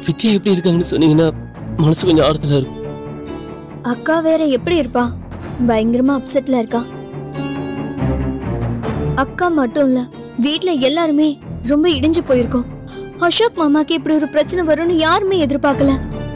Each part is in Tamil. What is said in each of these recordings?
வித்யா எப்படி இருக்காங்கன்னு சொன்னீங்கன்னா மனசு கொஞ்சம் ஆறுதலா இருக்கும் அக்கா வேற எப்படி இருப்பா பயங்கரமா அப்செட்ல இருக்கா அக்கா மட்டும் இல்ல வீட்ல எல்லாருமே ரொம்ப இடிஞ்சு போயிருக்கோம் அசோக் மாமாக்கு இப்படி ஒரு பிரச்சனை வரும்னு யாருமே எதிர்பார்க்கல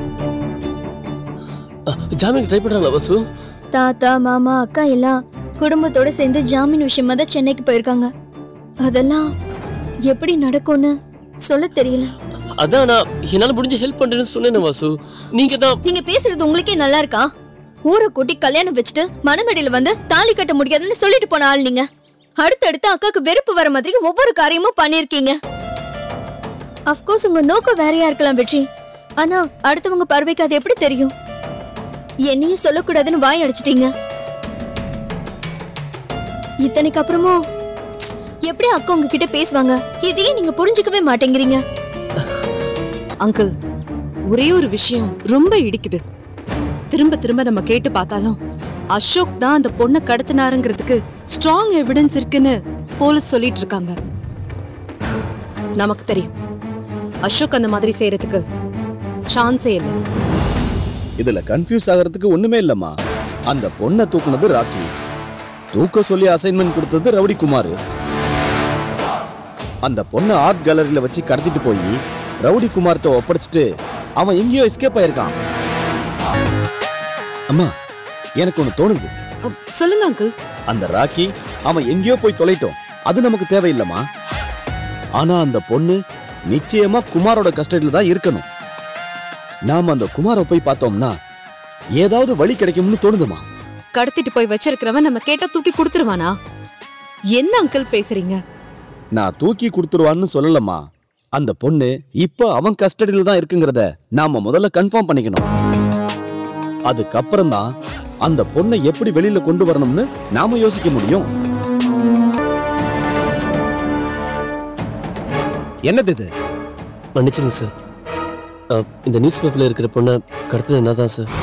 அஹ், ஜாமீன் ட்ரை பண்றாங்களா வாசு தாத்தா மாமா அக்கா எல்லாம் குடும்பத்தோட சேர்ந்து ஜாமீன் விஷயமா தான் சென்னைக்கு போயிருக்காங்க அதெல்லாம் எப்படி நடக்கும்னு சொல்ல தெரியல அதான் நான் என்னால முடிஞ்ச ஹெல்ப் பண்றேன்னு சொன்னேன் வாசு நீங்க தான் நீங்க பேசுறது உங்களுக்கே நல்லா இருக்கா ஊரை கூட்டி கல்யாணம் வச்சுட்டு மணமேடையில வந்து தாலி கட்ட முடியாதுன்னு சொல்லிட்டு போன ஆள் நீங்க அடுத்தடுத்து அக்காக்கு வெறுப்பு வர மாதிரி ஒவ்வொரு காரியமும் பண்ணிருக்கீங்க அஃப்கோர்ஸ் உங்க நோக்கம் வேறையா இருக்கலாம் வெற்றி ஆனா அடுத்தவங்க பார்வைக்கு அது எப்படி தெரியும் என்னையும் சொல்லக்கூடாதுன்னு வாய் அடிச்சிட்டீங்க இத்தனைக்கு அப்புறமும் எப்படி அக்கா உங்ககிட்ட பேசுவாங்க இதையே நீங்க புரிஞ்சுக்கவே மாட்டேங்கிறீங்க அங்கிள் ஒரே ஒரு விஷயம் ரொம்ப இடிக்குது திரும்ப திரும்ப நம்ம கேட்டு பார்த்தாலும் அசோக் தான் அந்த பொண்ணை கடத்தினாருங்கிறதுக்கு ஸ்ட்ராங் எவிடன்ஸ் இருக்குன்னு போலீஸ் சொல்லிட்டு இருக்காங்க நமக்கு தெரியும் அசோக் அந்த மாதிரி செய்யறதுக்கு சான்ஸே இல்லை இதுல கன்ஃபியூஸ் ஆகிறதுக்கு ஒண்ணுமே இல்லம்மா அந்த பொண்ணை தூக்குனது ராக்கி தூக்க சொல்லி அசைன்மெண்ட் கொடுத்தது ரவுடி குமார் அந்த பொண்ணை ஆர்ட் கேலரியில வச்சு கடத்திட்டு போய் ரவுடி குமார்கிட்ட ஒப்படைச்சிட்டு அவன் எங்கேயோ எஸ்கேப் ஆயிருக்கான் அம்மா எனக்கு ஒண்ணு தோணுது அ, சொல்லுங்க அங்கிள் அந்த ராக்கி அவன் எங்கேயோ போய் தொலைட்டோம் அது நமக்கு தேவையில்லம்மா ஆனா அந்த பொண்ணு நிச்சயமா குமாரோட கஸ்டடியில தான் இருக்கணும் நாம அந்த குமாரை போய் பார்த்தோம்னா ஏதாவது வழி கிடைக்கும்னு தோணுதுமா கடத்திட்டு போய் வச்சிருக்கிறவன் நம்ம கேட்டா தூக்கி கொடுத்துருவானா என்ன அங்கிள் பேசுறீங்க நான் தூக்கி கொடுத்துருவான்னு சொல்லலம்மா அந்த பொண்ணு இப்ப அவன் கஸ்டடியில தான் இருக்குங்கிறத நாம முதல்ல கன்ஃபார்ம் பண்ணிக்கணும் அதுக்கப்புறம் தான் அந்த பொண்ணை எப்படி வெளியில கொண்டு வரணும்னு நாம யோசிக்க முடியும் என்னது இது மன்னிச்சிருங்க சார் அஹ், இந்த நியூஸ் பேப்பர்ல இருக்கிற பொண்ணை கடத்தது என்ன தான் சார்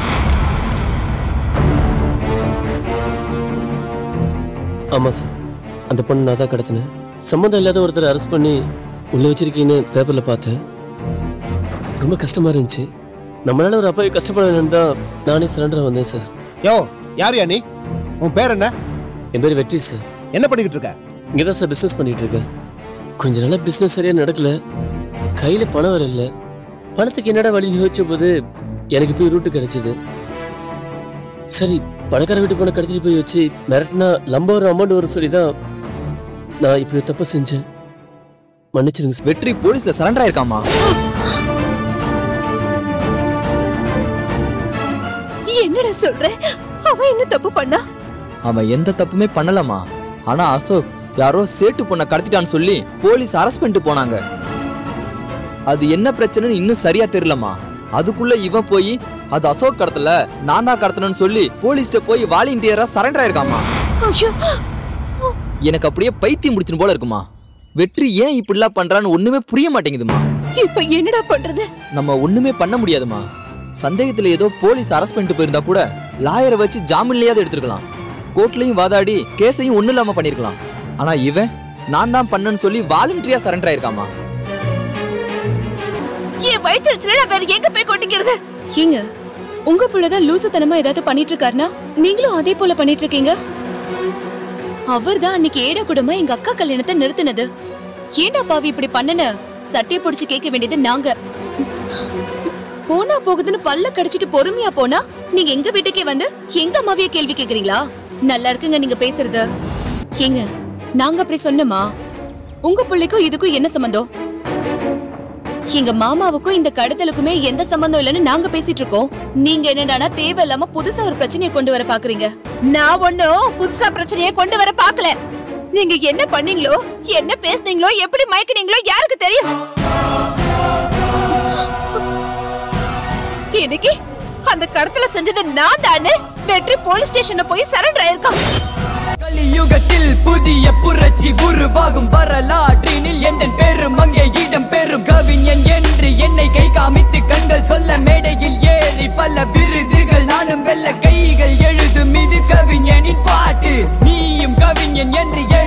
ஆமா சார் அந்த பொண்ணை நான் தான் கடத்தினேன் சம்மந்தம் இல்லாத ஒருத்தரை அரெஸ்ட் பண்ணி உள்ள வச்சிருக்கீங்கன்னு பேப்பர்ல பார்த்தேன் ரொம்ப கஷ்டமா இருந்துச்சு நம்மளால ஒரு அப்பாவை கஷ்டப்பட வேணும்னு தான் நானே சரண்டரா வந்தேன் சார் யோ யார் யா நீ உன் பேர் என்ன என் பேர் வெற்றி சார் என்ன பண்ணிக்கிட்டு இருக்க இங்கே தான் சார் பிஸ்னஸ் பண்ணிட்டு இருக்கேன் கொஞ்ச நாளா பிஸ்னஸ் சரியா நடக்கல கையில பணம் வர இல்ல பணத்துக்கு என்னடா வழின்னு யோசிச்ச போது எனக்கு இப்படி ரூட்டு கிடைச்சது சரி பணக்கார வீட்டு பணம் கடத்திட்டு போய் வச்சு மிரட்டினா லம்ப ஒரு அமௌண்ட் வரும் சொல்லி தான் நான் இப்படி தப்பு செஞ்சேன் மன்னிச்சிருங்க சார் வெற்றி போலீஸ்ல சரண்டர் ஆயிருக்காமா என்னடா சொல்ற அவன் என்ன தப்பு பண்ணா அவன் எந்த தப்புமே பண்ணலமா ஆனா அசோக் யாரோ சேட்டு பொண்ணை கடத்திட்டான்னு சொல்லி போலீஸ் அரெஸ்ட் பண்ணிட்டு போனாங்க அது என்ன பிரச்சனைன்னு இன்னும் சரியா தெரியலமா அதுக்குள்ள இவன் போய் அது அசோக் கடத்தல நான் தான் கடத்தணும்னு சொல்லி போலீஸ்ட்ட போய் வாலண்டியரா சரண்டர் ஆயிருக்காமா ஐயோ எனக்கு அப்படியே பைத்தியம் முடிச்சுன்னு போல இருக்குமா வெற்றி ஏன் இப்படிலாம் பண்றான்னு ஒண்ணுமே புரிய மாட்டேங்குதுமா இப்ப என்னடா பண்றது நம்ம ஒண்ணுமே பண்ண முடியாதுமா சந்தேகத்துல ஏதோ போலீஸ் அரெஸ்ட் பண்ணிட்டு போயிருந்தா கூட லாயரை வச்சு ஜாமீன்லயாவது எடுத்திருக்கலாம் கோர்ட்லயும் வாதாடி கேஸையும் ஒண்ணும் இல்லாம பண்ணிருக்கலாம் ஆனா இவன் நான் தான் பண்ணேன்னு சொல்லி வாலண்டரியா சரண்டர் ஆயிருக்காமா என் வயிற்றுல நான் வேற எங்க போய் கொட்டிக்கிறது ஏங்க உங்க புள்ளதான் லூசுத்தனமா ஏதாவது பண்ணிட்டு இருக்காருனா நீங்களும் அதே போல பண்ணிட்டு இருக்கீங்க அவர்தான் அன்னைக்கு ஏட குடும்பம் எங்க அக்கா கல்யாணத்தை நிறுத்தினது ஏண்டா பாவி இப்படி பண்ணன சட்டையை பிடிச்சு கேட்க வேண்டியது நாங்க போனா போகுதுன்னு பல்ல கடிச்சிட்டு பொறுமையா போனா நீங்க எங்க வீட்டுக்கே வந்து எங்க அம்மாவைய கேள்வி கேக்குறீங்களா நல்லா இருக்குங்க நீங்க பேசுறது ஏங்க நாங்க அப்படி சொன்னோமா உங்க பிள்ளைக்கும் இதுக்கும் என்ன சம்பந்தம் எங்க மாமாவுக்கும் இந்த கடத்தலுக்குமே எந்த சம்பந்தம் இல்லைன்னு நாங்க பேசிட்டு இருக்கோம் நீங்க என்னடானா தேவையில்லாம புதுசா ஒரு பிரச்சனையை கொண்டு வர பாக்குறீங்க நான் ஒண்ணும் புதுசா பிரச்சனையை கொண்டு வர பாக்கல நீங்க என்ன பண்ணீங்களோ என்ன பேசுனீங்களோ எப்படி மயக்குனீங்களோ யாருக்கு தெரியும் இன்னைக்கு அந்த கடத்தல செஞ்சது நான் தானே வெற்றி போலீஸ் ஸ்டேஷன்ல போய் சரண்டர் ஆயிருக்கான் கலியுகத்தில் புதிய புரட்சி உருவாகும் வரலாற்றினில் எந்த பெரும் அங்கே இடம் பெறும் கவிஞன் என்று என்னை கை காமித்து கண்கள் சொல்ல மேடையில் ஏறி பல விருதுகள் நானும் வெல்ல கைகள் எழுதும் இது கவிஞனின் பாட்டு நீயும் கவிஞன் என்று